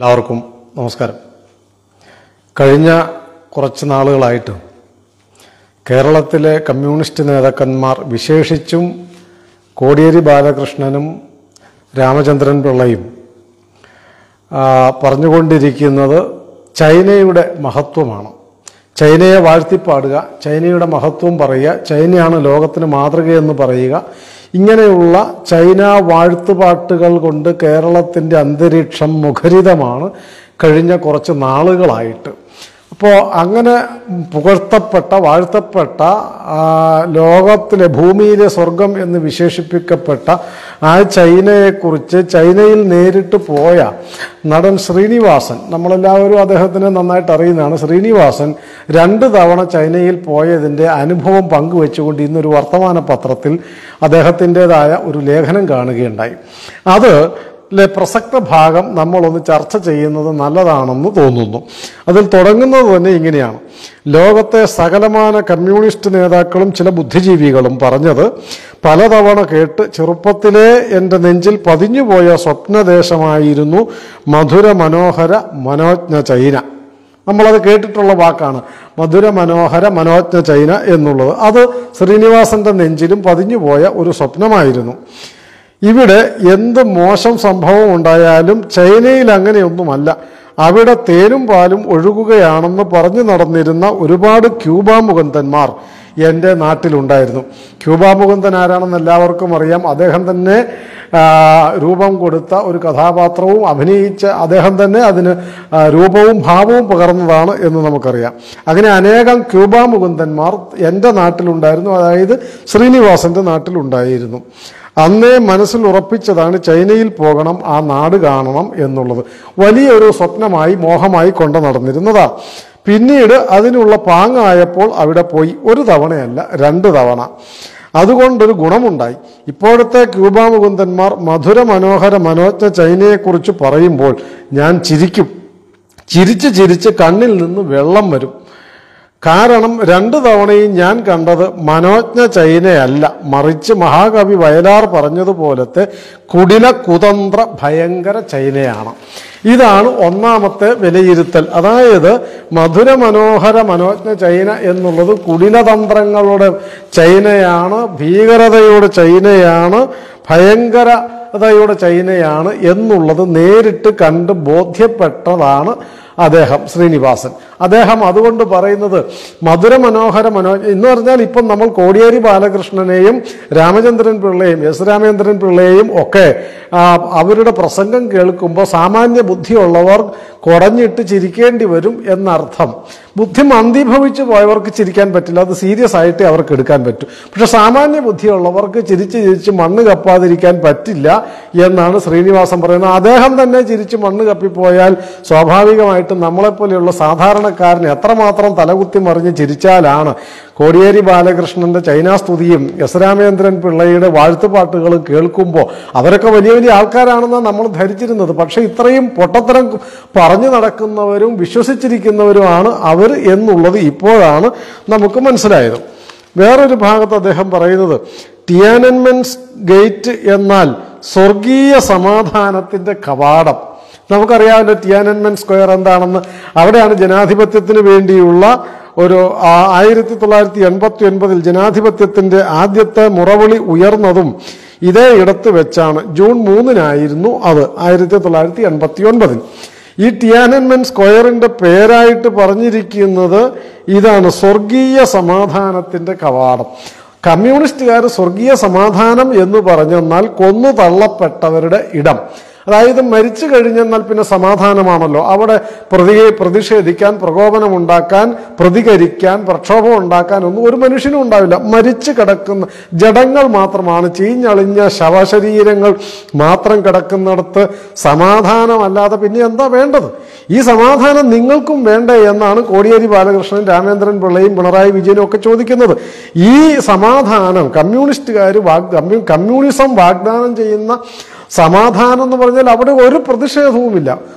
എല്ലാവർക്കും നമസ്കാരം കഴിഞ്ഞ കുറച്ച് നാളുകളായിട്ട് കേരളത്തിലെ കമ്മ്യൂണിസ്റ്റ് നേതാക്കന്മാർ വിശേഷിച്ചും കോടിയേരി ബാലകൃഷ്ണനും രാമചന്ദ്രൻ പിള്ളയും ആ, പറഞ്ഞുകൊണ്ടിരിക്കുന്നത് ചൈനയുടെ മഹത്വമാണ് ചൈനയെ വാഴ്ത്തിപ്പാടുക ചൈനയുടെ മഹത്വം പറയുക ചൈനയാണ് ലോകത്തിന് മാതൃകയെന്ന് പറയുക ഇങ്ങനെയുള്ള ചൈന വാഴ്ത്തുപാട്ടുകൾ കൊണ്ട് കേരളത്തിൻ്റെ അന്തരീക്ഷം മുഖരിതമാണ് കഴിഞ്ഞ കുറച്ച് നാളുകളായിട്ട് അപ്പോൾ അങ്ങനെ പുകഴ്ത്തപ്പെട്ട വാഴ്ത്തപ്പെട്ട ആ, ലോകത്തിലെ ഭൂമിയിലെ സ്വർഗം എന്ന് വിശേഷിപ്പിക്കപ്പെട്ട ആ ചൈനയെക്കുറിച്ച് ചൈനയിൽ നേരിട്ട് പോയ നടൻ ശ്രീനിവാസൻ നമ്മളെല്ലാവരും അദ്ദേഹത്തിനെ നന്നായിട്ട് അറിയുന്നതാണ് ശ്രീനിവാസൻ രണ്ട് തവണ ചൈനയിൽ പോയതിൻ്റെ അനുഭവം പങ്കുവെച്ചുകൊണ്ട് ഇന്നൊരു വർത്തമാന പത്രത്തിൽ അദ്ദേഹത്തിൻ്റെതായ ഒരു ലേഖനം കാണുകയുണ്ടായി അത് ലെ പ്രസക്ത ഭാഗം നമ്മളൊന്ന് ചർച്ച ചെയ്യുന്നത് നല്ലതാണെന്ന് തോന്നുന്നു അതിൽ തുടങ്ങുന്നത് തന്നെ ഇങ്ങനെയാണ് ലോകത്തെ സകലമാന കമ്മ്യൂണിസ്റ്റ് നേതാക്കളും ചില ബുദ്ധിജീവികളും പറഞ്ഞത് പലതവണ കേട്ട് ചെറുപ്പത്തിലേ എൻ്റെ നെഞ്ചിൽ പതിഞ്ഞുപോയ സ്വപ്നദേശമായിരുന്നു മധുര മനോഹര മനോജ്ഞ ചൈന നമ്മളത് കേട്ടിട്ടുള്ള വാക്കാണ് മധുര മനോഹര മനോജ്ഞ ചൈന എന്നുള്ളത് അത് ശ്രീനിവാസന്റെ നെഞ്ചിലും പതിഞ്ഞുപോയ ഒരു സ്വപ്നമായിരുന്നു ഇവിടെ എന്ത് മോശം സംഭവം ഉണ്ടായാലും ചൈനയിൽ അങ്ങനെയൊന്നുമല്ല അവിടെ തേനും പാലും ഒഴുകുകയാണെന്ന് പറഞ്ഞു നടന്നിരുന്ന ഒരുപാട് ക്യൂബ മുകുന്ദന്മാർ എൻ്റെ നാട്ടിലുണ്ടായിരുന്നു ക്യൂബ മുകുന്ദൻ ആരാണെന്ന് എല്ലാവർക്കും അറിയാം അദ്ദേഹം തന്നെ ആ, രൂപം കൊടുത്ത ഒരു കഥാപാത്രവും അഭിനയിച്ച അദ്ദേഹം തന്നെ അതിന് ആ, രൂപവും ഭാവവും പകർന്നതാണ് എന്ന് നമുക്കറിയാം അങ്ങനെ അനേകം ക്യൂബ മുകുന്ദന്മാർ എൻ്റെ നാട്ടിലുണ്ടായിരുന്നു അതായത് ശ്രീനിവാസന്റെ നാട്ടിലുണ്ടായിരുന്നു അന്നേ മനസ്സിൽ ഉറപ്പിച്ചതാണ് ചൈനയിൽ പോകണം ആ നാട് കാണണം എന്നുള്ളത് വലിയൊരു സ്വപ്നമായി മോഹമായി കൊണ്ടു നടന്നിരുന്നതാ പിന്നീട് അതിനുള്ള പാങ്ങായപ്പോൾ അവിടെ പോയി ഒരു തവണയല്ല രണ്ട് തവണ അതുകൊണ്ടൊരു ഗുണമുണ്ടായി ഇപ്പോഴത്തെ ക്യൂബ മുകുന്ദന്മാർ മധുര മനോഹര മനോജ്ഞ ചൈനയെക്കുറിച്ച് പറയുമ്പോൾ ഞാൻ ചിരിക്കും ചിരിച്ച് ചിരിച്ച് കണ്ണിൽ നിന്ന് വെള്ളം വരും കാരണം രണ്ടു തവണയും ഞാൻ കണ്ടത് മനോജ്ഞ ചൈനയല്ല മറിച്ച് മഹാകവി വയലാർ പറഞ്ഞതുപോലത്തെ കുടില കുതന്ത്ര ഭയങ്കര ചൈനയാണ് ഇതാണ് ഒന്നാമത്തെ വിലയിരുത്തൽ അതായത് മധുര മനോഹര മനോജ്ഞ ചൈന എന്നുള്ളത് കുടിലതന്ത്രങ്ങളുടെ ചൈനയാണ് ഭീകരതയുടെ ചൈനയാണ് ഭയങ്കരതയുടെ ചൈനയാണ് എന്നുള്ളത് നേരിട്ട് കണ്ട് ബോധ്യപ്പെട്ടതാണ് അദ്ദേഹം ശ്രീനിവാസൻ അദ്ദേഹം അതുകൊണ്ട് പറയുന്നത് മധുര മനോഹര മനോ എന്ന് പറഞ്ഞാൽ ഇപ്പം നമ്മൾ കോടിയേരി ബാലകൃഷ്ണനെയും രാമചന്ദ്രൻ പിള്ളയെയും എസ് രാമചന്ദ്രൻ പിള്ളയെയും ഒക്കെ ആ, അവരുടെ പ്രസംഗം കേൾക്കുമ്പോൾ സാമാന്യ ബുദ്ധിയുള്ളവർ കുടഞ്ഞിട്ട് ചിരിക്കേണ്ടി വരും എന്നർത്ഥം ബുദ്ധി മന്ദീഭവിച്ചു പോയവർക്ക് ചിരിക്കാൻ പറ്റില്ല അത് സീരിയസ് ആയിട്ട് അവർക്ക് എടുക്കാൻ പറ്റും പക്ഷെ സാമാന്യ ബുദ്ധിയുള്ളവർക്ക് ചിരിച്ച് ചിരിച്ച് മണ്ണ് കപ്പാതിരിക്കാൻ പറ്റില്ല എന്നാണ് ശ്രീനിവാസൻ പറയുന്നത് അദ്ദേഹം തന്നെ ചിരിച്ച് മണ്ണ് കപ്പിപ്പോയാൽ സ്വാഭാവികമായിട്ടും നമ്മളെപ്പോലെയുള്ള സാധാരണക്കാരന് എത്രമാത്രം തലകുത്തി മറിഞ്ഞ് ചിരിച്ചാലാണ് കോടിയേരി ബാലകൃഷ്ണന്റെ ചൈനാസ്തുതിയും എസ് രാമചന്ദ്രൻ പിള്ളയുടെ വാഴ്ത്തുപാട്ടുകളും കേൾക്കുമ്പോൾ അവരൊക്കെ വലിയ വലിയ ആൾക്കാരാണെന്നാണ് നമ്മൾ ധരിച്ചിരുന്നത് പക്ഷെ ഇത്രയും പൊട്ടത്തരം പറഞ്ഞു നടക്കുന്നവരും വിശ്വസിച്ചിരിക്കുന്നവരുമാണ് അവർ എന്നുള്ളത് ഇപ്പോഴാണ് നമുക്ക് മനസ്സിലായത് വേറൊരു ഭാഗത്ത് അദ്ദേഹം പറയുന്നത് ടിയാനൻമെൻസ് ഗേറ്റ് എന്നാൽ സ്വർഗീയ സമാധാനത്തിന്റെ കവാടം നമുക്കറിയാമല്ലോ ടിയാനൻമെൻ സ്ക്വയർ എന്താണെന്ന് അവിടെയാണ് ജനാധിപത്യത്തിന് വേണ്ടിയുള്ള ഒരു ആ- ആയിരത്തി തൊള്ളായിരത്തി എൺപത്തി ഒൻപതിൽ ജനാധിപത്യത്തിന്റെ ആദ്യത്തെ മുറവിളി ഉയർന്നതും ഇതേ ഇടത്ത് വെച്ചാണ് ജൂൺ മൂന്നിനായിരുന്നു അത് ആയിരത്തി തൊള്ളായിരത്തി എൺപത്തി ഒൻപതിൽ ഈ ടിയാനൻമെൻ സ്ക്വയറിന്റെ പേരായിട്ട് പറഞ്ഞിരിക്കുന്നത് ഇതാണ് സ്വർഗീയ സമാധാനത്തിന്റെ കവാടം കമ്മ്യൂണിസ്റ്റുകാർ സ്വർഗീയ സമാധാനം എന്ന് പറഞ്ഞെന്നാൽ കൊന്നു തള്ളപ്പെട്ടവരുടെ ഇടം അതായത് മരിച്ചു കഴിഞ്ഞെന്നാൽ പിന്നെ സമാധാനമാണല്ലോ അവിടെ പ്രതി പ്രതിഷേധിക്കാൻ പ്രകോപനമുണ്ടാക്കാൻ പ്രതികരിക്കാൻ പ്രക്ഷോഭം ഉണ്ടാക്കാൻ ഒന്നും ഒരു മനുഷ്യനും ഉണ്ടാവില്ല മരിച്ചു കിടക്കുന്ന ജഡങ്ങൾ മാത്രമാണ് ചീഞ്ഞളിഞ്ഞ ശവശരീരങ്ങൾ മാത്രം കിടക്കുന്നിടത്ത് സമാധാനമല്ലാതെ പിന്നെ എന്താ വേണ്ടത് ഈ സമാധാനം നിങ്ങൾക്കും വേണ്ടേ എന്നാണ് കോടിയേരി ബാലകൃഷ്ണൻ രാമേന്ദ്രൻ പിള്ളയും പിണറായി വിജയനും ഒക്കെ ചോദിക്കുന്നത് ഈ സമാധാനം കമ്മ്യൂണിസ്റ്റുകാർ വാഗ് കമ്മ്യൂ കമ്മ്യൂണിസം വാഗ്ദാനം ചെയ്യുന്ന സമാധാനം എന്ന് പറഞ്ഞാൽ അവിടെ ഒരു പ്രതിഷേധവുമില്ല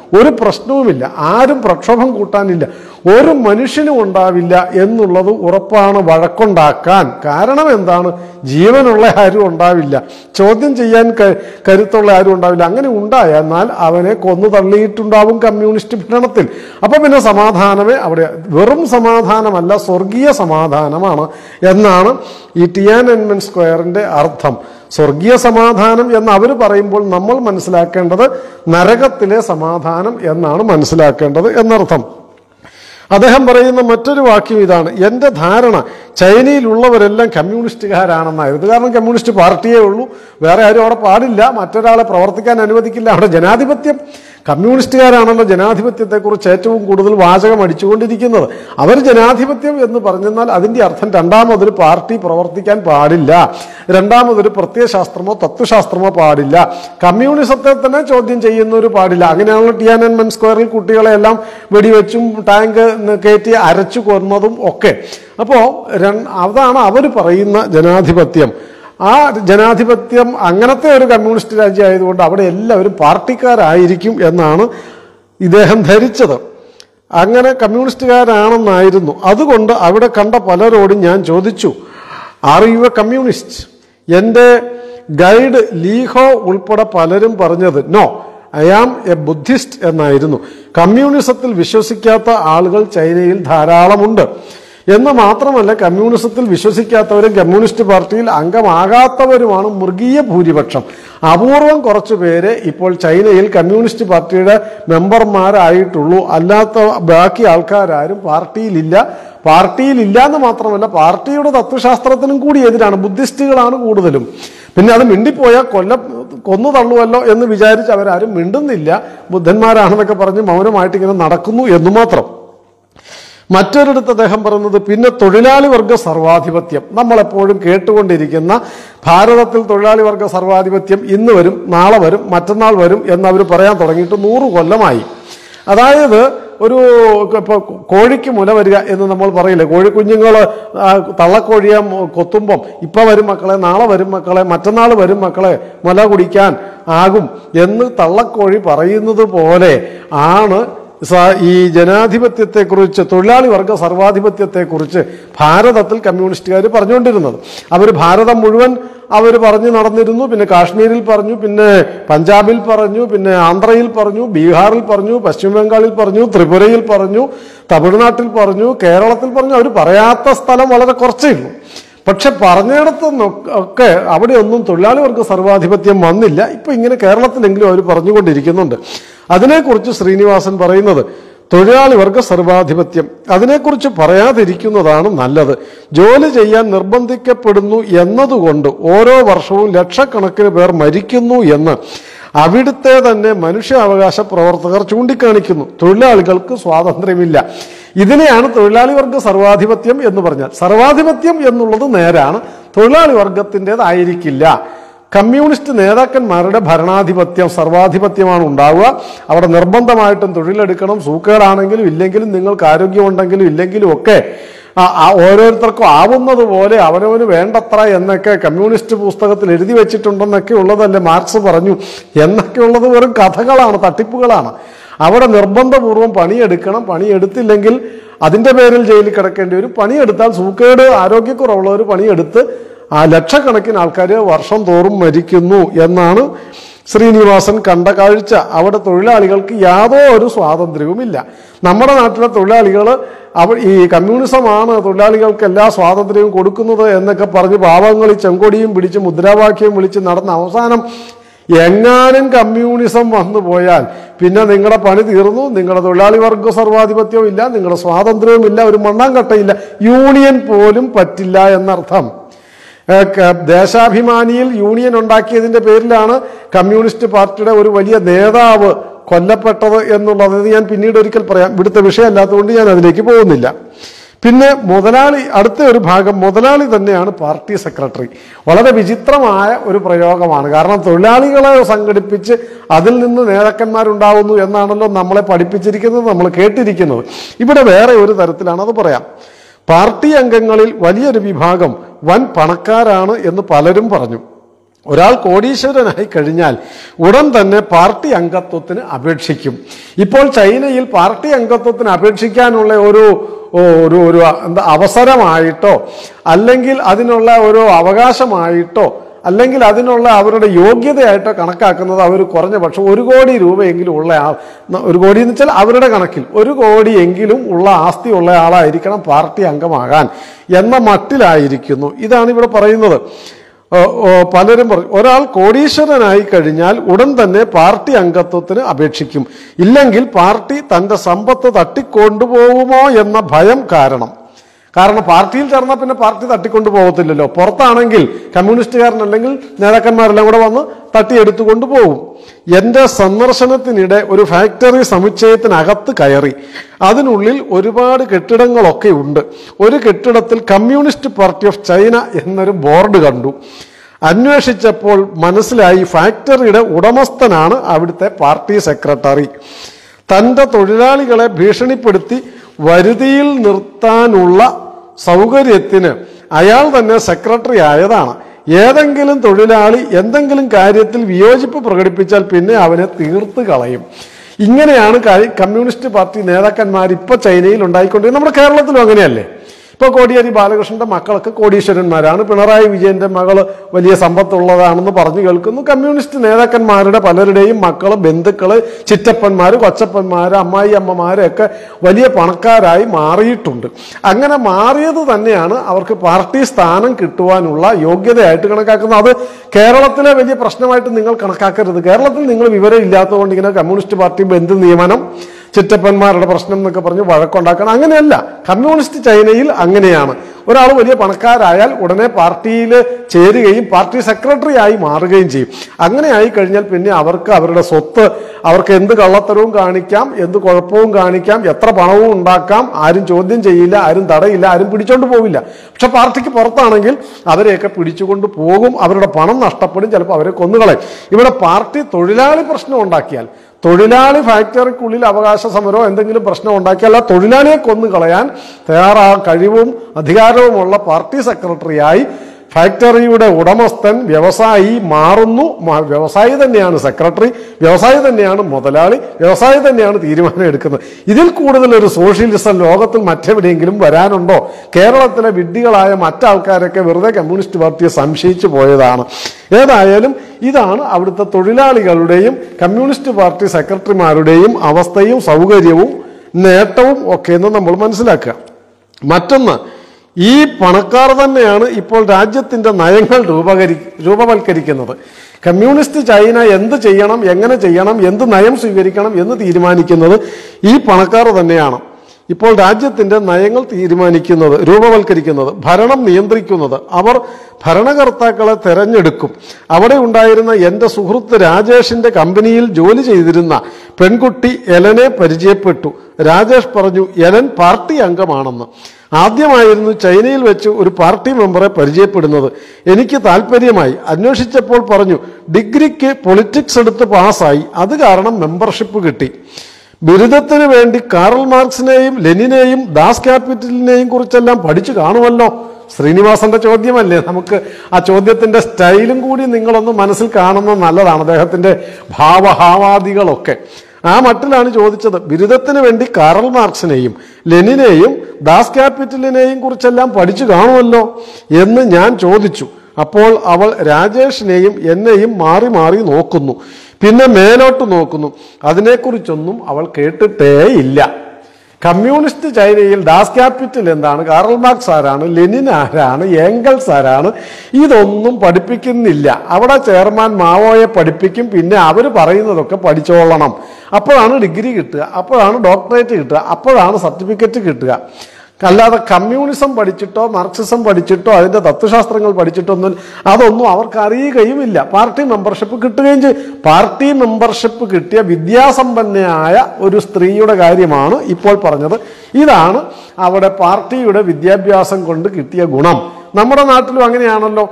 ഒരു പ്രശ്നവുമില്ല ആരും പ്രക്ഷോഭം കൂട്ടാനില്ല ഒരു മനുഷ്യനും ഉണ്ടാവില്ല എന്നുള്ളത് ഉറപ്പാണ് വഴക്കുണ്ടാക്കാൻ കാരണം എന്താണ് ജീവനുള്ള ആരും ഉണ്ടാവില്ല ചോദ്യം ചെയ്യാൻ ക- കരുത്തുള്ള ആരും ഉണ്ടാവില്ല അങ്ങനെ ഉണ്ടായെന്നാൽ അവനെ കൊന്നു തള്ളിയിട്ടുണ്ടാവും കമ്മ്യൂണിസ്റ്റ് ഭരണത്തിൽ അപ്പൊ പിന്നെ സമാധാനമേ അവിടെ വെറും സമാധാനമല്ല സ്വർഗീയ സമാധാനമാണ് എന്നാണ് ഈ ടിയാനൻമെൻ സ്ക്വയറിന്റെ അർത്ഥം സ്വർഗീയ സമാധാനം എന്ന് അവർ പറയുമ്പോൾ നമ്മൾ മനസ്സിലാക്കേണ്ടത് നരകത്തിലെ സമാധാനം എന്നാണ് മനസ്സിലാക്കേണ്ടത് എന്നർത്ഥം അദ്ദേഹം പറയുന്ന മറ്റൊരു വാക്യം ഇതാണ് എൻ്റെ ധാരണ ചൈനയിലുള്ളവരെല്ലാം കമ്മ്യൂണിസ്റ്റുകാരാണെന്നായിരുന്നു കാരണം കമ്മ്യൂണിസ്റ്റ് പാർട്ടിയേ ഉള്ളൂ വേറെ ആരും അവിടെ പാടില്ല മറ്റൊരാളെ പ്രവർത്തിക്കാൻ അനുവദിക്കില്ല അവിടെ ജനാധിപത്യം കമ്മ്യൂണിസ്റ്റുകാരാണല്ലോ ജനാധിപത്യത്തെക്കുറിച്ച് ഏറ്റവും കൂടുതൽ വാചകം അടിച്ചുകൊണ്ടിരിക്കുന്നത് അവർ ജനാധിപത്യം എന്ന് പറഞ്ഞെന്നാൽ അതിൻ്റെ അർത്ഥം രണ്ടാമതൊരു പാർട്ടി പ്രവർത്തിക്കാൻ പാടില്ല രണ്ടാമതൊരു പ്രത്യയശാസ്ത്രമോ തത്വശാസ്ത്രമോ പാടില്ല കമ്മ്യൂണിസത്തെ തന്നെ ചോദ്യം ചെയ്യുന്നവർ പാടില്ല അങ്ങനെയാണല്ലോ ടിയാനൻമെൻ സ്ക്വയറിൽ കുട്ടികളെ എല്ലാം വെടിവെച്ചും ടാങ്ക് കയറ്റി അരച്ചു കൊന്നതും ഒക്കെ അപ്പോൾ അതാണ് അവർ പറയുന്ന ജനാധിപത്യം ആ ജനാധിപത്യം അങ്ങനത്തെ ഒരു കമ്മ്യൂണിസ്റ്റ് രാജ്യമായതുകൊണ്ട് അവിടെ എല്ലാവരും പാർട്ടിക്കാരായിരിക്കും എന്നാണ് ഇദ്ദേഹം ധരിച്ചത് അങ്ങനെ കമ്മ്യൂണിസ്റ്റുകാരാണെന്നായിരുന്നു അതുകൊണ്ട് അവിടെ കണ്ട പലരോടും ഞാൻ ചോദിച്ചു ആർ യു എ കമ്മ്യൂണിസ്റ്റ് എൻ്റെ ഗൈഡ് ലീഹോ ഉൾപ്പെടെ പലരും പറഞ്ഞത് no I am a Buddhist എന്നായിരുന്നു കമ്മ്യൂണിസത്തിൽ വിശ്വസിക്കാത്ത ആളുകൾ ചൈനയിൽ ധാരാളമുണ്ട് എന്ന് മാത്രമല്ല കമ്മ്യൂണിസത്തിൽ വിശ്വസിക്കാത്തവരും കമ്മ്യൂണിസ്റ്റ് പാർട്ടിയിൽ അംഗമാകാത്തവരുമാണ് മൃഗീയ ഭൂരിപക്ഷം അപൂർവം കുറച്ചു പേരെ ഇപ്പോൾ ചൈനയിൽ കമ്മ്യൂണിസ്റ്റ് പാർട്ടിയുടെ മെമ്പർമാരായിട്ടുള്ളൂ അല്ലാത്ത ബാക്കി ആൾക്കാരും പാർട്ടിയിലില്ല പാർട്ടിയിലില്ല എന്ന് മാത്രമല്ല പാർട്ടിയുടെ തത്വശാസ്ത്രത്തിനും കൂടി എതിരാണ് ബുദ്ധിസ്റ്റുകളാണ് കൂടുതലും പിന്നെ അത് മിണ്ടിപ്പോയാൽ കൊല്ല കൊന്നു തള്ളുവല്ലോ എന്ന് വിചാരിച്ച് അവരാരും മിണ്ടുന്നില്ല ബുദ്ധന്മാരാണെന്നൊക്കെ പറഞ്ഞ് മൗനമായിട്ട് ഇങ്ങനെ നടക്കുന്നു എന്ന് മാത്രം മറ്റൊരിടത്ത് അദ്ദേഹം പറയുന്നത് പിന്നെ തൊഴിലാളി വർഗ സർവാധിപത്യം നമ്മളെപ്പോഴും കേട്ടുകൊണ്ടിരിക്കുന്ന ഭാരതത്തിൽ തൊഴിലാളി വർഗ സർവാധിപത്യം ഇന്ന് വരും നാളെ വരും മറ്റന്നാൾ വരും എന്ന് അവർ പറയാൻ തുടങ്ങിയിട്ട് നൂറ് കൊല്ലമായി അതായത് ഒരു ഇപ്പോൾ കോഴിക്ക് മുല വരിക എന്ന് നമ്മൾ പറയില്ലേ കോഴിക്കുഞ്ഞുങ്ങൾ തള്ളക്കോഴിയെ കൊത്തുമ്പം ഇപ്പം വരും മക്കളെ നാളെ വരും മക്കളെ മറ്റന്നാൾ വരും മക്കളെ മുല കുടിക്കാൻ ആകും എന്ന് തള്ളക്കോഴി പറയുന്നത് പോലെ ആണ് സ- ഈ ജനാധിപത്യത്തെക്കുറിച്ച് തൊഴിലാളി വർഗ സർവാധിപത്യത്തെക്കുറിച്ച് ഭാരതത്തിൽ കമ്മ്യൂണിസ്റ്റുകാർ പറഞ്ഞുകൊണ്ടിരുന്നത് അവർ ഭാരതം മുഴുവൻ അവർ പറഞ്ഞു നടന്നിരുന്നു പിന്നെ കാശ്മീരിൽ പറഞ്ഞു പിന്നെ പഞ്ചാബിൽ പറഞ്ഞു പിന്നെ ആന്ധ്രയിൽ പറഞ്ഞു ബീഹാറിൽ പറഞ്ഞു പശ്ചിമ ബംഗാളിൽ പറഞ്ഞു ത്രിപുരയിൽ പറഞ്ഞു തമിഴ്നാട്ടിൽ പറഞ്ഞു കേരളത്തിൽ പറഞ്ഞു അവർ പറയാത്ത സ്ഥലം വളരെ കുറച്ചേ ഉള്ളൂ പക്ഷെ പറഞ്ഞിടത്ത് ഒക്കെ അവിടെയൊന്നും തൊഴിലാളി വർഗ സർവാധിപത്യം വന്നില്ല ഇപ്പൊ ഇങ്ങനെ കേരളത്തിലെങ്കിലും അവർ പറഞ്ഞുകൊണ്ടിരിക്കുന്നുണ്ട് അതിനെക്കുറിച്ച് ശ്രീനിവാസൻ പറയുന്നത് തൊഴിലാളി വർഗ സർവാധിപത്യം അതിനെക്കുറിച്ച് പറയാതിരിക്കുന്നതാണ് നല്ലത് ജോലി ചെയ്യാൻ നിർബന്ധിക്കപ്പെടുന്നു എന്നതുകൊണ്ട് ഓരോ വർഷവും ലക്ഷക്കണക്കിന് പേർ മരിക്കുന്നു എന്ന് അവിടുത്തെ തന്നെ മനുഷ്യാവകാശ പ്രവർത്തകർ ചൂണ്ടിക്കാണിക്കുന്നു തൊഴിലാളികൾക്ക് സ്വാതന്ത്ര്യമില്ല ഇതിനെയാണ് തൊഴിലാളി വർഗ സർവാധിപത്യം എന്ന് പറഞ്ഞാൽ സർവാധിപത്യം എന്നുള്ളത് നേരാണ് തൊഴിലാളി വർഗത്തിൻ്റെതായിരിക്കില്ല കമ്മ്യൂണിസ്റ്റ് നേതാക്കന്മാരുടെ ഭരണാധിപത്യം സർവാധിപത്യമാണ് ഉണ്ടാവുക അവിടെ നിർബന്ധമായിട്ടും തൊഴിലെടുക്കണം സൂക്കേടാണെങ്കിലും ഇല്ലെങ്കിലും നിങ്ങൾക്ക് ആരോഗ്യമുണ്ടെങ്കിലും ഇല്ലെങ്കിലും ഒക്കെ ആ- ആ ഓരോരുത്തർക്കും ആവുന്നത് പോലെ അവനവന് വേണ്ടത്ര എന്നൊക്കെ കമ്മ്യൂണിസ്റ്റ് പുസ്തകത്തിൽ എഴുതി വെച്ചിട്ടുണ്ടെന്നൊക്കെ ഉള്ളതല്ലേ മാർക്സ് പറഞ്ഞു എന്നൊക്കെ ഉള്ളത് വെറും കഥകളാണ് തട്ടിപ്പുകളാണ് അവിടെ നിർബന്ധപൂർവ്വം പണിയെടുക്കണം പണിയെടുത്തില്ലെങ്കിൽ അതിന്റെ പേരിൽ ജയിലിൽ കിടക്കേണ്ടി വരും പണിയെടുത്താൽ സൂക്കേട് ആരോഗ്യക്കുറവുള്ളവർ പണിയെടുത്ത് ആ ലക്ഷക്കണക്കിന് ആൾക്കാർ വർഷം തോറും മരിക്കുന്നു എന്നാണ് ശ്രീനിവാസൻ കണ്ട കാഴ്ച അവിടെ തൊഴിലാളികൾക്ക് യാതൊരു സ്വാതന്ത്ര്യവുമില്ല നമ്മുടെ നാട്ടിലെ തൊഴിലാളികൾ അവ ഈ കമ്മ്യൂണിസമാണ് തൊഴിലാളികൾക്ക് എല്ലാ സ്വാതന്ത്ര്യവും കൊടുക്കുന്നത് എന്നൊക്കെ പറഞ്ഞ് പാവങ്ങളിൽ ചെങ്കൊടിയും പിടിച്ച് മുദ്രാവാക്യം വിളിച്ച് നടന്ന അവസാനം എങ്ങാനും കമ്മ്യൂണിസം വന്നു പോയാൽ പിന്നെ നിങ്ങളുടെ പണി തീർന്നു നിങ്ങളുടെ തൊഴിലാളി വർഗ സർവാധിപത്യവും ഇല്ല നിങ്ങളുടെ സ്വാതന്ത്ര്യവും ഇല്ല ഒരു മണ്ണാങ്കട്ടയില്ല യൂണിയൻ പോലും പറ്റില്ല എന്നർത്ഥം ഏഹ് ക- ദേശാഭിമാനിയിൽ യൂണിയൻ ഉണ്ടാക്കിയതിന്റെ പേരിലാണ് കമ്മ്യൂണിസ്റ്റ് പാർട്ടിയുടെ ഒരു വലിയ നേതാവ് കൊല്ലപ്പെട്ടത് എന്നുള്ളത് ഇത് ഞാൻ പിന്നീട് ഒരിക്കൽ പറയാം ഇവിടുത്തെ വിഷയമല്ലാത്തതുകൊണ്ട് ഞാൻ അതിലേക്ക് പോകുന്നില്ല പിന്നെ മുതലാളി അടുത്ത ഒരു ഭാഗം മുതലാളി തന്നെയാണ് പാർട്ടി സെക്രട്ടറി വളരെ വിചിത്രമായ ഒരു പ്രയോഗമാണ് കാരണം തൊഴിലാളികളെ സംഘടിപ്പിച്ച് അതിൽ നിന്ന് നേതാക്കന്മാരുണ്ടാവുന്നു എന്നാണല്ലോ നമ്മളെ പഠിപ്പിച്ചിരിക്കുന്നത് നമ്മൾ കേട്ടിരിക്കുന്നത് ഇവിടെ വേറെ ഒരു തരത്തിലാണ് അത് പറയാം പാർട്ടി അംഗങ്ങളിൽ വലിയൊരു വിഭാഗം വൻ പണക്കാരാണ് എന്ന് പലരും പറഞ്ഞു ഒരാൾ കോടീശ്വരനായി കഴിഞ്ഞാൽ ഉടൻ തന്നെ പാർട്ടി അംഗത്വത്തിന് അപേക്ഷിക്കും ഇപ്പോൾ ചൈനയിൽ പാർട്ടി അംഗത്വത്തിന് അപേക്ഷിക്കാനുള്ള ഒരു ഓ- ഒരു ഒരു എന്താ അവസരമായിട്ടോ അല്ലെങ്കിൽ അതിനുള്ള ഒരു അവകാശമായിട്ടോ അല്ലെങ്കിൽ അതിനുള്ള അവരുടെ യോഗ്യതയായിട്ടോ കണക്കാക്കുന്നത് അവർ കുറഞ്ഞ പക്ഷം ഒരു കോടി രൂപയെങ്കിലും ഉള്ള ആൾ ഒരു കോടി എന്ന് വെച്ചാൽ അവരുടെ കണക്കിൽ ഒരു കോടിയെങ്കിലും ഉള്ള ആസ്തി ഉള്ള ആളായിരിക്കണം പാർട്ടി അംഗമാകാൻ എന്ന മട്ടിലായിരിക്കുന്നു ഇതാണ് ഇവിടെ പറയുന്നത് ഓ, ഓ, പലരും പറയും ഒരാൾ കോടീശ്വരനായി കഴിഞ്ഞാൽ ഉടൻ തന്നെ പാർട്ടി അംഗത്വത്തിന് അപേക്ഷിക്കും ഇല്ലെങ്കിൽ പാർട്ടി തന്റെ സമ്പത്ത് തട്ടിക്കൊണ്ടുപോകുമോ എന്ന ഭയം കാരണം കാരണം പാർട്ടിയിൽ ചേർന്നാൽ പിന്നെ പാർട്ടി തട്ടിക്കൊണ്ടു പോകത്തില്ലല്ലോ പുറത്താണെങ്കിൽ കമ്മ്യൂണിസ്റ്റുകാരൻ അല്ലെങ്കിൽ നേതാക്കന്മാരെല്ലാം കൂടെ വന്ന് തട്ടിയെടുത്തുകൊണ്ട് പോകും എന്റെ സന്ദർശനത്തിനിടെ ഒരു ഫാക്ടറി സമുച്ചയത്തിനകത്ത് കയറി അതിനുള്ളിൽ ഒരുപാട് കെട്ടിടങ്ങളൊക്കെ ഉണ്ട് ഒരു കെട്ടിടത്തിൽ കമ്മ്യൂണിസ്റ്റ് പാർട്ടി ഓഫ് ചൈന എന്നൊരു ബോർഡ് കണ്ടു അന്വേഷിച്ചപ്പോൾ മനസ്സിലായി ഫാക്ടറിയുടെ ഉടമസ്ഥനാണ് അവിടുത്തെ പാർട്ടി സെക്രട്ടറി തന്റെ തൊഴിലാളികളെ ഭീഷണിപ്പെടുത്തി വരുതിയിൽ നിർത്താനുള്ള സൗകര്യത്തിന് അയാൾ തന്നെ സെക്രട്ടറി ആയതാണ് ഏതെങ്കിലും തൊഴിലാളി എന്തെങ്കിലും കാര്യത്തിൽ വിയോജിപ്പ് പ്രകടിപ്പിച്ചാൽ പിന്നെ അവനെ തീർത്ത് കളയും ഇങ്ങനെയാണ് കഴി- കമ്മ്യൂണിസ്റ്റ് പാർട്ടി നേതാക്കന്മാർ ഇപ്പൊ ചൈനയിൽ ഉണ്ടായിക്കൊണ്ടിരിക്കുന്നത് നമ്മുടെ കേരളത്തിലും അങ്ങനെയല്ലേ ഇപ്പോൾ കോടിയേരി ബാലകൃഷ്ണന്റെ മക്കളൊക്കെ കോടീശ്വരന്മാരാണ് പിണറായി വിജയന്റെ മകള് വലിയ സമ്പത്തുള്ളതാണെന്ന് പറഞ്ഞു കേൾക്കുന്നു കമ്മ്യൂണിസ്റ്റ് നേതാക്കന്മാരുടെ പലരുടെയും മക്കള് ബന്ധുക്കള് ചിറ്റപ്പന്മാര് കൊച്ചപ്പന്മാര് അമ്മായി അമ്മമാരൊക്കെ വലിയ പണക്കാരായി മാറിയിട്ടുണ്ട് അങ്ങനെ മാറിയത് തന്നെയാണ് അവർക്ക് പാർട്ടി സ്ഥാനം കിട്ടുവാനുള്ള യോഗ്യതയായിട്ട് കണക്കാക്കുന്നത് അത് കേരളത്തിലെ വലിയ പ്രശ്നമായിട്ട് നിങ്ങൾ കണക്കാക്കരുത് കേരളത്തിൽ നിങ്ങൾ വിവരം ഇല്ലാത്തതുകൊണ്ട് ഇങ്ങനെ കമ്മ്യൂണിസ്റ്റ് പാർട്ടി ബന്ധു നിയമനം ചിറ്റപ്പന്മാരുടെ പ്രശ്നം എന്നൊക്കെ പറഞ്ഞ് വഴക്കുണ്ടാക്കണം അങ്ങനെയല്ല കമ്മ്യൂണിസ്റ്റ് ചൈനയിൽ അങ്ങനെയാണ് ഒരാൾ വലിയ പണക്കാരായാൽ ഉടനെ പാർട്ടിയിൽ ചേരുകയും പാർട്ടി സെക്രട്ടറി ആയി മാറുകയും ചെയ്യും അങ്ങനെ ആയി കഴിഞ്ഞാൽ പിന്നെ അവർക്ക് അവരുടെ സ്വത്ത് അവർക്ക് എന്ത് കള്ളത്തരവും കാണിക്കാം എന്ത് കുഴപ്പവും കാണിക്കാം എത്ര പണവും ഉണ്ടാക്കാം ആരും ചോദ്യം ചെയ്യില്ല ആരും തടയില്ല ആരും പിടിച്ചോണ്ട് പോവില്ല പക്ഷെ പാർട്ടിക്ക് പുറത്താണെങ്കിൽ അവരെയൊക്കെ പിടിച്ചുകൊണ്ട് പോകും അവരുടെ പണം നഷ്ടപ്പെടും ചിലപ്പോൾ അവരെ കൊന്നുകളയും ഇവിടെ പാർട്ടി തൊഴിലാളി പ്രശ്നം ഉണ്ടാക്കിയാൽ തൊഴിലാളി ഫാക്ടറിക്കുള്ളിൽ അവകാശ സമരമോ എന്തെങ്കിലും പ്രശ്നം ഉണ്ടാക്കിയാൽ ആ തൊഴിലാളിയെ കൊന്നു കളയാൻ തയ്യാറാ കഴിവും അധികാരവുമുള്ള പാർട്ടി സെക്രട്ടറിയായി ഫാക്ടറിയുടെ ഉടമസ്ഥൻ വ്യവസായി മാറുന്നു മ- വ്യവസായി തന്നെയാണ് സെക്രട്ടറി വ്യവസായി തന്നെയാണ് മുതലാളി വ്യവസായി തന്നെയാണ് തീരുമാനം എടുക്കുന്നത് ഇതിൽ കൂടുതൽ ഒരു സോഷ്യലിസം ലോകത്തിൽ മറ്റെവിടെയെങ്കിലും വരാനുണ്ടോ കേരളത്തിലെ വിഡ്ഢികളായ മറ്റാൾക്കാരൊക്കെ വെറുതെ കമ്മ്യൂണിസ്റ്റ് പാർട്ടിയെ സംശയിച്ചു പോയതാണ് ഏതായാലും ഇതാണ് അവിടുത്തെ തൊഴിലാളികളുടെയും കമ്മ്യൂണിസ്റ്റ് പാർട്ടി സെക്രട്ടറിമാരുടെയും അവസ്ഥയും സൗകര്യവും നേട്ടവും ഒക്കെ എന്ന് നമ്മൾ മനസ്സിലാക്കുക മറ്റൊന്ന് ഈ പണക്കാർ തന്നെയാണ് ഇപ്പോൾ രാജ്യത്തിന്റെ നയങ്ങൾ രൂപകരി രൂപവൽക്കരിക്കുന്നത് കമ്മ്യൂണിസ്റ്റ് ചൈന എന്ത് ചെയ്യണം എങ്ങനെ ചെയ്യണം എന്ത് നയം സ്വീകരിക്കണം എന്ന് തീരുമാനിക്കുന്നത് ഈ പണക്കാർ തന്നെയാണ് ഇപ്പോൾ രാജ്യത്തിന്റെ നയങ്ങൾ തീരുമാനിക്കുന്നത് രൂപവൽക്കരിക്കുന്നത് ഭരണം നിയന്ത്രിക്കുന്നത് അവർ ഭരണകർത്താക്കളെ തെരഞ്ഞെടുക്കും അവിടെ ഉണ്ടായിരുന്ന എൻ്റെ സുഹൃത്ത് രാജേഷിന്റെ കമ്പനിയിൽ ജോലി ചെയ്തിരുന്ന പെൺകുട്ടി എലനെ പരിചയപ്പെട്ടു രാജേഷ് പറഞ്ഞു എലൻ പാർട്ടി അംഗമാണെന്ന് ആദ്യമായിരുന്നു ചൈനയിൽ വെച്ച് ഒരു പാർട്ടി മെമ്പറെ പരിചയപ്പെടുന്നത് എനിക്ക് താല്പര്യമായി അന്വേഷിച്ചപ്പോൾ പറഞ്ഞു ഡിഗ്രിക്ക് പൊളിറ്റിക്സ് എടുത്ത് പാസ്സായി അത് കാരണം മെമ്പർഷിപ്പ് കിട്ടി ബിരുദത്തിന് വേണ്ടി കാറൽ മാർക്സിനെയും ലെനിനെയും ദാസ് ക്യാപിറ്റലിനെയും കുറിച്ചെല്ലാം പഠിച്ചു കാണുമല്ലോ ശ്രീനിവാസന്റെ ചോദ്യമല്ലേ നമുക്ക് ആ ചോദ്യത്തിന്റെ സ്റ്റൈലും കൂടി നിങ്ങളൊന്ന് മനസ്സിൽ കാണുന്നത് നല്ലതാണ് അദ്ദേഹത്തിന്റെ ഭാവഹാവാദികളൊക്കെ ആ മട്ടിലാണ് ചോദിച്ചത് ബിരുദത്തിന് വേണ്ടി കാറൽ മാർക്സിനെയും ലെനിനെയും ദാസ് ക്യാപിറ്റലിനെയും കുറിച്ചെല്ലാം പഠിച്ചു കാണുമല്ലോ എന്ന് ഞാൻ ചോദിച്ചു അപ്പോൾ അവൾ രാജേഷിനെയും എന്നെയും മാറി മാറി നോക്കുന്നു പിന്നെ മേലോട്ട് നോക്കുന്നു അതിനെക്കുറിച്ചൊന്നും അവൾ കേട്ടിട്ടേ ഇല്ല കമ്മ്യൂണിസ്റ്റ് ചൈനയിൽ ദാസ് ക്യാപിറ്റൽ എന്താണ് കാറൽ മാർക്സ് ആരാണ് ലെനിൻ ആരാണ് ഏംഗൽസ് ആരാണ് ഇതൊന്നും പഠിപ്പിക്കുന്നില്ല അവിടെ ചെയർമാൻ മാവോയെ പഠിപ്പിക്കും പിന്നെ അവർ പറയുന്നതൊക്കെ പഠിച്ചോളണം അപ്പോഴാണ് ഡിഗ്രി കിട്ടുക അപ്പോഴാണ് ഡോക്ടറേറ്റ് കിട്ടുക അപ്പോഴാണ് സർട്ടിഫിക്കറ്റ് കിട്ടുക അല്ലാതെ കമ്മ്യൂണിസം പഠിച്ചിട്ടോ മാർക്സിസം പഠിച്ചിട്ടോ അതിന്റെ തത്വശാസ്ത്രങ്ങൾ പഠിച്ചിട്ടോ ഒന്നും അതൊന്നും അവർക്ക് അറിയുകയുമില്ല പാർട്ടി മെമ്പർഷിപ്പ് കിട്ടുകയും ചെയ്യും പാർട്ടി മെമ്പർഷിപ്പ് കിട്ടിയ വിദ്യാസമ്പന്നയായ ഒരു സ്ത്രീയുടെ കാര്യമാണ് ഇപ്പോൾ പറഞ്ഞത് ഇതാണ് അവിടെ പാർട്ടിയുടെ വിദ്യാഭ്യാസം കൊണ്ട് കിട്ടിയ ഗുണം നമ്മുടെ നാട്ടിലും അങ്ങനെയാണല്ലോ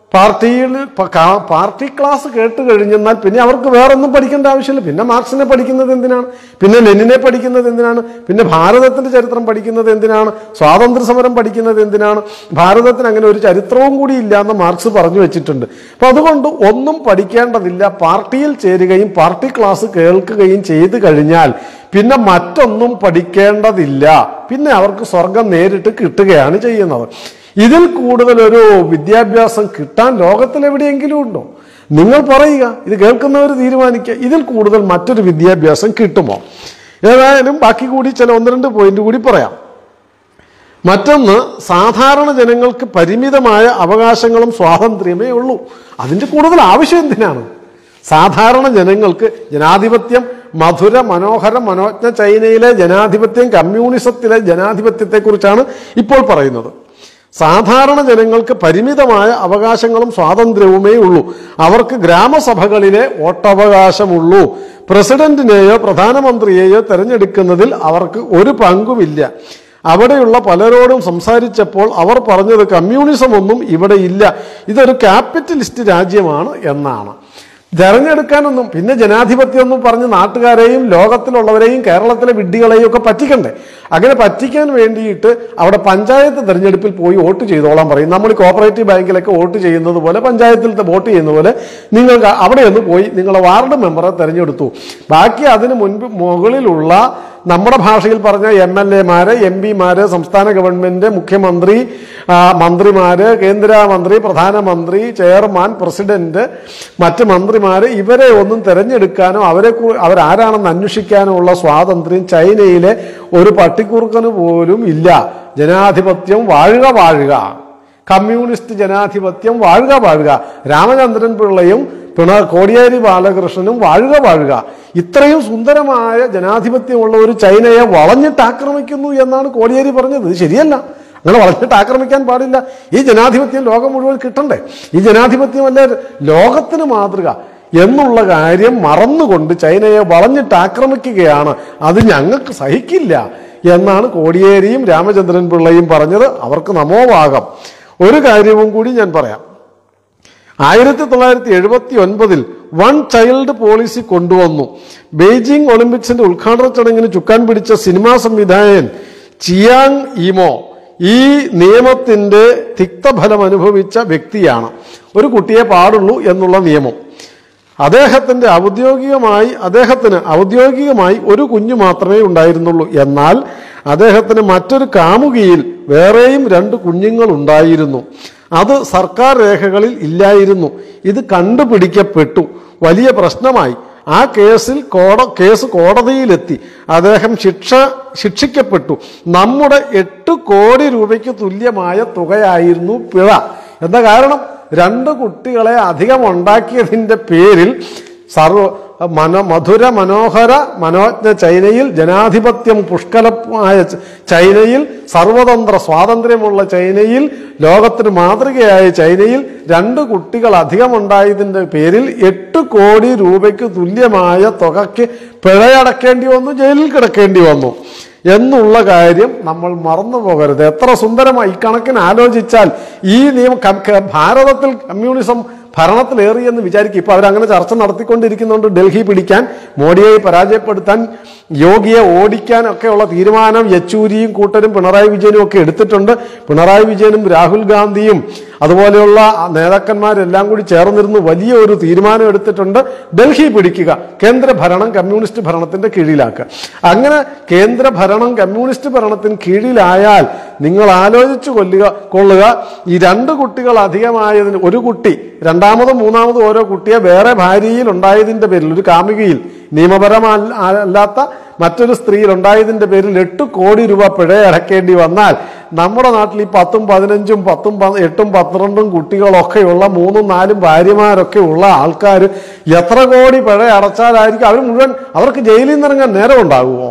പാർട്ടിയിൽ പ- കാ- പാർട്ടി ക്ലാസ് കേട്ട് കഴിഞ്ഞെന്നാൽ പിന്നെ അവർക്ക് വേറൊന്നും പഠിക്കേണ്ട ആവശ്യമില്ല പിന്നെ മാർക്സിനെ പഠിക്കുന്നത് എന്തിനാണ് പിന്നെ ലെനിനെ പഠിക്കുന്നത് എന്തിനാണ് പിന്നെ ഭാരതത്തിന്റെ ചരിത്രം പഠിക്കുന്നത് എന്തിനാണ് സ്വാതന്ത്ര്യ സമരം പഠിക്കുന്നത് എന്തിനാണ് ഭാരതത്തിന് അങ്ങനെ ഒരു ചരിത്രവും കൂടി ഇല്ല എന്ന് മാർക്സ് പറഞ്ഞു വെച്ചിട്ടുണ്ട് അപ്പൊ അതുകൊണ്ട് ഒന്നും പഠിക്കേണ്ടതില്ല പാർട്ടിയിൽ ചേരുകയും പാർട്ടി ക്ലാസ് കേൾക്കുകയും ചെയ്തു കഴിഞ്ഞാൽ പിന്നെ മറ്റൊന്നും പഠിക്കേണ്ടതില്ല പിന്നെ അവർക്ക് സ്വർഗം നേരിട്ട് കിട്ടുകയാണ് ചെയ്യുന്നത് ഇതിൽ കൂടുതൽ ഒരു വിദ്യാഭ്യാസം കിട്ടാൻ ലോകത്തിൽ എവിടെയെങ്കിലും ഉണ്ടോ നിങ്ങൾ പറയുക ഇത് കേൾക്കുന്നവർ തീരുമാനിക്കുക ഇതിൽ കൂടുതൽ മറ്റൊരു വിദ്യാഭ്യാസം കിട്ടുമോ ഏതായാലും ബാക്കി കൂടി ചില ഒന്ന് രണ്ട് പോയിന്റ് കൂടി പറയാം മറ്റൊന്ന് സാധാരണ ജനങ്ങൾക്ക് പരിമിതമായ അവകാശങ്ങളും സ്വാതന്ത്ര്യമേ ഉള്ളൂ അതിൻ്റെ കൂടുതൽ ആവശ്യം എന്തിനാണ് സാധാരണ ജനങ്ങൾക്ക് ജനാധിപത്യം മധുര മനോഹര മനോജ്ഞ ചൈനയിലെ ജനാധിപത്യം കമ്മ്യൂണിസത്തിലെ ജനാധിപത്യത്തെക്കുറിച്ചാണ് ഇപ്പോൾ പറയുന്നത് സാധാരണ ജനങ്ങൾക്ക് പരിമിതമായ അവകാശങ്ങളും സ്വാതന്ത്ര്യവുമേ ഉള്ളൂ അവർക്ക് ഗ്രാമസഭകളിലെ വോട്ടവകാശമുള്ളൂ പ്രസിഡന്റിനെയോ പ്രധാനമന്ത്രിയെയോ തെരഞ്ഞെടുക്കുന്നതിൽ അവർക്ക് ഒരു പങ്കുമില്ല അവിടെയുള്ള പലരോടും സംസാരിച്ചപ്പോൾ അവർ പറഞ്ഞത് കമ്മ്യൂണിസം ഒന്നും ഇവിടെ ഇല്ല ഇതൊരു ക്യാപിറ്റലിസ്റ്റ് രാജ്യമാണ് എന്നാണ് തെരഞ്ഞെടുക്കാനൊന്നും പിന്നെ ജനാധിപത്യം ഒന്നും പറഞ്ഞ് നാട്ടുകാരെയും ലോകത്തിലുള്ളവരെയും കേരളത്തിലെ വിഡ്ഢികളെയും ഒക്കെ പറ്റിക്കണ്ടേ അങ്ങനെ പറ്റിക്കാൻ വേണ്ടിയിട്ട് അവിടെ പഞ്ചായത്ത് തെരഞ്ഞെടുപ്പിൽ പോയി വോട്ട് ചെയ്തോളാൻ പറയും നമ്മൾ ഈ കോപ്പറേറ്റീവ് ബാങ്കിലൊക്കെ വോട്ട് ചെയ്യുന്നത് പോലെ പഞ്ചായത്തിൽ വോട്ട് ചെയ്യുന്ന പോലെ നിങ്ങൾക്ക് അവിടെ ഒന്ന് പോയി നിങ്ങളെ വാർഡ് മെമ്പറെ തെരഞ്ഞെടുത്തു ബാക്കി അതിന് മുൻപ് മുകളിലുള്ള നമ്മുടെ ഭാഷയിൽ പറഞ്ഞ എം എൽ എമാര് എം പിമാര് സംസ്ഥാന ഗവൺമെന്റ് മുഖ്യമന്ത്രി ആ, മന്ത്രിമാര് കേന്ദ്രമന്ത്രി പ്രധാനമന്ത്രി ചെയർമാൻ പ്രസിഡന്റ് മറ്റ് മന്ത്രിമാര് ഇവരെ ഒന്നും തെരഞ്ഞെടുക്കാനോ അവരെ കു- അവരാരാണെന്ന് അന്വേഷിക്കാനോ ഉള്ള സ്വാതന്ത്ര്യം ചൈനയിലെ ഒരു പട്ടിക്കുറുക്കന് പോലും ഇല്ല ജനാധിപത്യം വാഴുക വാഴുക കമ്മ്യൂണിസ്റ്റ് ജനാധിപത്യം വാഴുക വാഴുക രാമചന്ദ്രൻ പിള്ളയും പിണ കോടിയേരി ബാലകൃഷ്ണനും വാഴുക വാഴുക ഇത്രയും സുന്ദരമായ ജനാധിപത്യമുള്ള ഒരു ചൈനയെ വളഞ്ഞിട്ട് ആക്രമിക്കുന്നു എന്നാണ് കോടിയേരി പറഞ്ഞത് ഇത് ശരിയല്ല അങ്ങനെ വളഞ്ഞിട്ട് ആക്രമിക്കാൻ പാടില്ല ഈ ജനാധിപത്യം ലോകം മുഴുവൻ കിട്ടണ്ടേ ഈ ജനാധിപത്യമല്ല ലോകത്തിന് മാതൃക എന്നുള്ള കാര്യം മറന്നുകൊണ്ട് ചൈനയെ വളഞ്ഞിട്ട് ആക്രമിക്കുകയാണ് അത് ഞങ്ങൾക്ക് സഹിക്കില്ല എന്നാണ് കോടിയേരിയും രാമചന്ദ്രൻ പിള്ളയും പറഞ്ഞത് അവർക്ക് നമോഭാഗം ഒരു കാര്യവും കൂടി ഞാൻ പറയാം ആയിരത്തി തൊള്ളായിരത്തി എഴുപത്തി ഒൻപതിൽ വൺ ചൈൽഡ് പോളിസി കൊണ്ടുവന്നു ബെയ്ജിംഗ് ഒളിമ്പിക്സിന്റെ ഉദ്ഘാടന ചടങ്ങിന് ചുക്കാൻ പിടിച്ച സിനിമാ സംവിധായകൻ ചിയാങ് ഇമോ ഈ നിയമത്തിന്റെ തിക്തഫലം അനുഭവിച്ച വ്യക്തിയാണ് ഒരു കുട്ടിയെ പാടുള്ളൂ എന്നുള്ള നിയമം അദ്ദേഹത്തിന്റെ ഔദ്യോഗികമായി അദ്ദേഹത്തിന് ഔദ്യോഗികമായി ഒരു കുഞ്ഞു മാത്രമേ ഉണ്ടായിരുന്നുള്ളൂ എന്നാൽ അദ്ദേഹത്തിന് മറ്റൊരു കാമുകിയിൽ വേറെയും രണ്ട് കുഞ്ഞുങ്ങൾ ഉണ്ടായിരുന്നു അത് സർക്കാർ രേഖകളിൽ ഇല്ലായിരുന്നു ഇത് കണ്ടുപിടിക്കപ്പെട്ടു വലിയ പ്രശ്നമായി ആ കേസിൽ കോട കേസ് കോടതിയിലെത്തി അദ്ദേഹം ശിക്ഷ ശിക്ഷിക്കപ്പെട്ടു നമ്മുടെ എട്ട് കോടി രൂപയ്ക്ക് തുല്യമായ തുകയായിരുന്നു പിഴ എന്താ കാരണം രണ്ട് കുട്ടികളെ അധികം ഉണ്ടാക്കിയതിൻ്റെ പേരിൽ സർവ മന മധുര മനോഹര മനോജ്ഞ ചൈനയിൽ ജനാധിപത്യം പുഷ്കലമായ ച- ചൈനയിൽ സർവതന്ത്ര സ്വാതന്ത്ര്യമുള്ള ചൈനയിൽ ലോകത്തിന് മാതൃകയായ ചൈനയിൽ രണ്ട് കുട്ടികൾ അധികം ഉണ്ടായതിൻ്റെ പേരിൽ എട്ട് കോടി രൂപയ്ക്ക് തുല്യമായ തുകയ്ക്ക് പിഴയടക്കേണ്ടി വന്നു ജയിലിൽ കിടക്കേണ്ടി വന്നു എന്നുള്ള കാര്യം നമ്മൾ മറന്നു പോകരുത് എത്ര സുന്ദരമായി ഈ കണക്കിന് ആലോചിച്ചാൽ ഈ നിയമം കം- ക- ഭാരതത്തിൽ കമ്മ്യൂണിസം ഭരണത്തിലേറി എന്ന് വിചാരിക്കും ഇപ്പൊ അവരങ്ങനെ ചർച്ച നടത്തിക്കൊണ്ടിരിക്കുന്നുണ്ട് ഡൽഹി പിടിക്കാൻ മോഡിയെ പരാജയപ്പെടുത്താൻ യോഗിയെ ഓടിക്കാൻ ഒക്കെയുള്ള തീരുമാനം യെച്ചൂരിയും കൂട്ടരും പിണറായി വിജയനും ഒക്കെ എടുത്തിട്ടുണ്ട് പിണറായി വിജയനും രാഹുൽ ഗാന്ധിയും അതുപോലെയുള്ള നേതാക്കന്മാരെല്ലാം കൂടി ചേർന്നിരുന്ന് വലിയ ഒരു തീരുമാനം എടുത്തിട്ടുണ്ട് ഡൽഹി പിടിക്കുക കേന്ദ്ര ഭരണം കമ്മ്യൂണിസ്റ്റ് ഭരണത്തിന്റെ കീഴിലാക്കുക അങ്ങനെ കേന്ദ്ര ഭരണം കമ്മ്യൂണിസ്റ്റ് ഭരണത്തിന് കീഴിലായാൽ നിങ്ങൾ ആലോചിച്ചു കൊല്ലുക കൊള്ളുക ഈ രണ്ട് കുട്ടികൾ അധികമായതിന് ഒരു കുട്ടി രണ്ടാമതും മൂന്നാമതും ഓരോ കുട്ടിയെ വേറെ ഭാര്യയിൽ ഉണ്ടായതിന്റെ പേരിൽ ഒരു കാമുകിയിൽ നിയമപരമല്ലാത്ത മറ്റൊരു സ്ത്രീയിൽ ഉണ്ടായതിന്റെ പേരിൽ എട്ട് കോടി രൂപ പിഴ അടക്കേണ്ടി വന്നാൽ നമ്മുടെ നാട്ടിൽ ഈ പത്തും പതിനഞ്ചും പത്തും പ- എട്ടും പന്ത്രണ്ടും കുട്ടികളൊക്കെയുള്ള മൂന്നും നാലും ഭാര്യമാരൊക്കെ ഉള്ള ആൾക്കാർ എത്ര കോടി പിഴ അടച്ചാലായിരിക്കും അവർ മുഴുവൻ അവർക്ക് ജയിലിൽ നിന്ന് ഇറങ്ങാൻ നേരം ഉണ്ടാകുമോ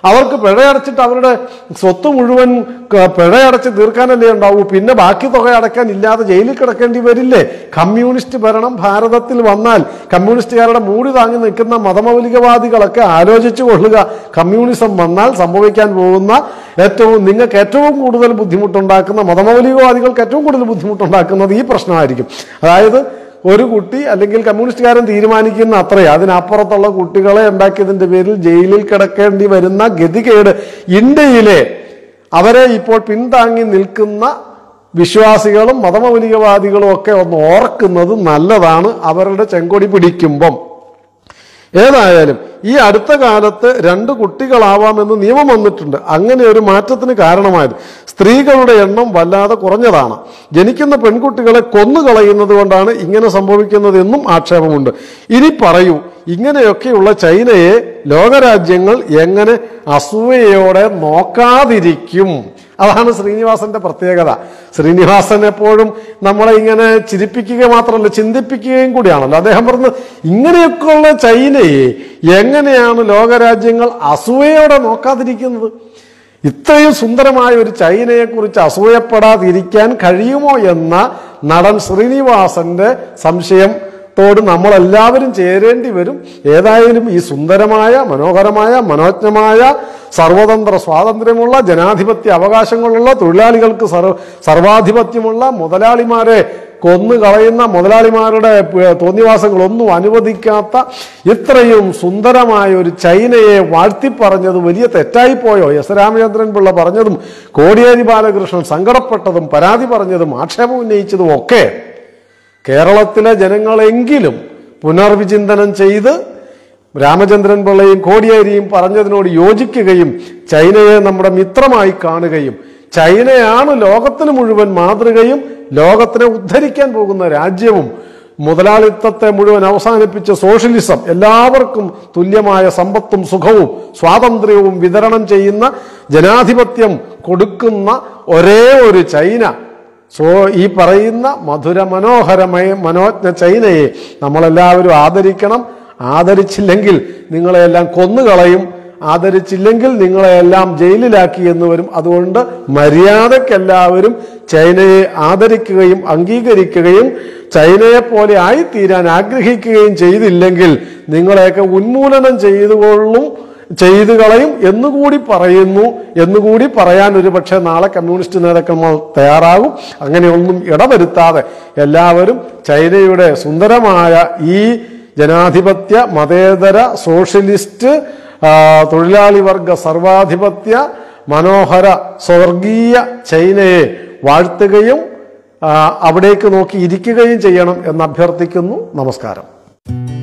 അവർക്ക് പിഴയടച്ചിട്ട് അവരുടെ സ്വത്ത് മുഴുവൻ ക- പിഴയടച്ച് തീർക്കാനല്ലേ ഉണ്ടാവൂ പിന്നെ ബാക്കി തുക അടയ്ക്കാൻ ഇല്ലാതെ ജയിലിൽ കിടക്കേണ്ടി വരില്ലേ കമ്മ്യൂണിസ്റ്റ് ഭരണം ഭാരതത്തിൽ വന്നാൽ കമ്മ്യൂണിസ്റ്റുകാരുടെ മൂടി താങ്ങി നിൽക്കുന്ന മതമൗലികവാദികളൊക്കെ ആലോചിച്ചു കൊള്ളുക കമ്മ്യൂണിസം വന്നാൽ സംഭവിക്കാൻ പോകുന്ന ഏറ്റവും നിങ്ങൾക്ക് ഏറ്റവും കൂടുതൽ ബുദ്ധിമുട്ടുണ്ടാക്കുന്ന മതമൗലികവാദികൾക്ക് ഏറ്റവും കൂടുതൽ ബുദ്ധിമുട്ടുണ്ടാക്കുന്നത് ഈ പ്രശ്നമായിരിക്കും അതായത് ഒരു കുട്ടി അല്ലെങ്കിൽ കമ്മ്യൂണിസ്റ്റുകാരൻ തീരുമാനിക്കുന്ന അത്രയും അതിനപ്പുറത്തുള്ള കുട്ടികളെ ഉണ്ടാക്കിയതിന്റെ പേരിൽ ജയിലിൽ കിടക്കേണ്ടി വരുന്ന ഗതികേട് ഇന്ത്യയിലെ അവരെ ഇപ്പോൾ പിന്താങ്ങി നിൽക്കുന്ന വിശ്വാസികളും മതമൗലികവാദികളും ഒക്കെ ഒന്ന് ഓർക്കുന്നത് നല്ലതാണ് അവരുടെ ചെങ്കൊടി പിടിക്കുമ്പം ഏതായാലും ഈ അടുത്ത കാലത്ത് രണ്ട് കുട്ടികളാവാമെന്ന് നിയമം വന്നിട്ടുണ്ട് അങ്ങനെ ഒരു മാറ്റത്തിന് കാരണമായത് സ്ത്രീകളുടെ എണ്ണം വല്ലാതെ കുറഞ്ഞതാണ് ജനിക്കുന്ന പെൺകുട്ടികളെ കൊന്നുകളയുന്നത് കൊണ്ടാണ് ഇങ്ങനെ സംഭവിക്കുന്നത് എന്നും ആക്ഷേപമുണ്ട് ഇനി പറയൂ ഇങ്ങനെയൊക്കെയുള്ള ചൈനയെ ലോകരാജ്യങ്ങൾ എങ്ങനെ അസൂയയോടെ നോക്കാതിരിക്കും അതാണ് ശ്രീനിവാസന്റെ പ്രത്യേകത ശ്രീനിവാസൻ എപ്പോഴും നമ്മളെ ഇങ്ങനെ ചിരിപ്പിക്കുക മാത്രമല്ല ചിന്തിപ്പിക്കുകയും കൂടിയാണല്ലോ അദ്ദേഹം പറഞ്ഞു ഇങ്ങനെയൊക്കെയുള്ള ചൈനയെ എങ്ങനെയാണ് ലോകരാജ്യങ്ങൾ അസൂയയോടെ നോക്കാതിരിക്കുന്നത് ഇത്രയും സുന്ദരമായ ഒരു ചൈനയെ കുറിച്ച് അസൂയപ്പെടാതിരിക്കാൻ കഴിയുമോ എന്ന നടൻ ശ്രീനിവാസന്റെ സംശയം ത്തോട് നമ്മളെല്ലാവരും ചേരേണ്ടി വരും ഏതായാലും ഈ സുന്ദരമായ മനോഹരമായ മനോജ്ഞമായ സർവതന്ത്ര സ്വാതന്ത്ര്യമുള്ള ജനാധിപത്യ അവകാശങ്ങളുള്ള തൊഴിലാളികൾക്ക് സർവ സർവാധിപത്യമുള്ള മുതലാളിമാരെ കൊന്നു കളയുന്ന മുതലാളിമാരുടെ പ- തോന്നിവാസങ്ങളൊന്നും അനുവദിക്കാത്ത ഇത്രയും സുന്ദരമായ ഒരു ചൈനയെ വാഴ്ത്തിപ്പറഞ്ഞത് വലിയ തെറ്റായിപ്പോയോ എസ് രാമചന്ദ്രൻ പിള്ള പറഞ്ഞതും കോടിയേരി ബാലകൃഷ്ണൻ സങ്കടപ്പെട്ടതും പരാതി പറഞ്ഞതും ആക്ഷേപം ഉന്നയിച്ചതും ഒക്കെ കേരളത്തിലെ ജനങ്ങളെങ്കിലും പുനർവിചിന്തനം ചെയ്ത് രാമചന്ദ്രൻ പിള്ളയും കോടിയേരിയും പറഞ്ഞതിനോട് യോജിക്കുകയും ചൈനയെ നമ്മുടെ മിത്രമായി കാണുകയും ചൈനയാണ് ലോകത്തിന് മുഴുവൻ മാതൃകയും ലോകത്തിനെ ഉദ്ധരിക്കാൻ പോകുന്ന രാജ്യവും മുതലാളിത്തത്തെ മുഴുവൻ അവസാനിപ്പിച്ച സോഷ്യലിസം എല്ലാവർക്കും തുല്യമായ സമ്പത്തും സുഖവും സ്വാതന്ത്ര്യവും വിതരണം ചെയ്യുന്ന ജനാധിപത്യം കൊടുക്കുന്ന ഒരേ ഒരു ചൈന സോ ഈ പറയുന്ന മധുര മനോഹരമായ മനോജ്ഞ ചൈനയെ നമ്മളെല്ലാവരും ആദരിക്കണം ആദരിച്ചില്ലെങ്കിൽ നിങ്ങളെയെല്ലാം കൊന്നുകളയും ആദരിച്ചില്ലെങ്കിൽ നിങ്ങളെയെല്ലാം ജയിലിലാക്കി എന്ന് വരും അതുകൊണ്ട് മര്യാദക്കെല്ലാവരും ചൈനയെ ആദരിക്കുകയും അംഗീകരിക്കുകയും ചൈനയെ പോലെ ആയിത്തീരാൻ ആഗ്രഹിക്കുകയും ചെയ്തില്ലെങ്കിൽ നിങ്ങളെയൊക്കെ ഉന്മൂലനം ചെയ്തുകൊള്ളും ചെയ്തു കളയും എന്നുകൂടി പറയുന്നു എന്നുകൂടി പറയാൻ ഒരു പക്ഷേ നാളെ കമ്മ്യൂണിസ്റ്റ് നേതാക്കന്മാർ തയ്യാറാകും അങ്ങനെയൊന്നും ഇടവരുത്താതെ എല്ലാവരും ചൈനയുടെ സുന്ദരമായ ഈ ജനാധിപത്യ മതേതര സോഷ്യലിസ്റ്റ് ആ, തൊഴിലാളി വർഗ സർവാധിപത്യ മനോഹര സ്വർഗീയ ചൈനയെ വാഴ്ത്തുകയും ആ, അവിടേക്ക് നോക്കി ഇരിക്കുകയും ചെയ്യണം എന്ന് അഭ്യർത്ഥിക്കുന്നു നമസ്കാരം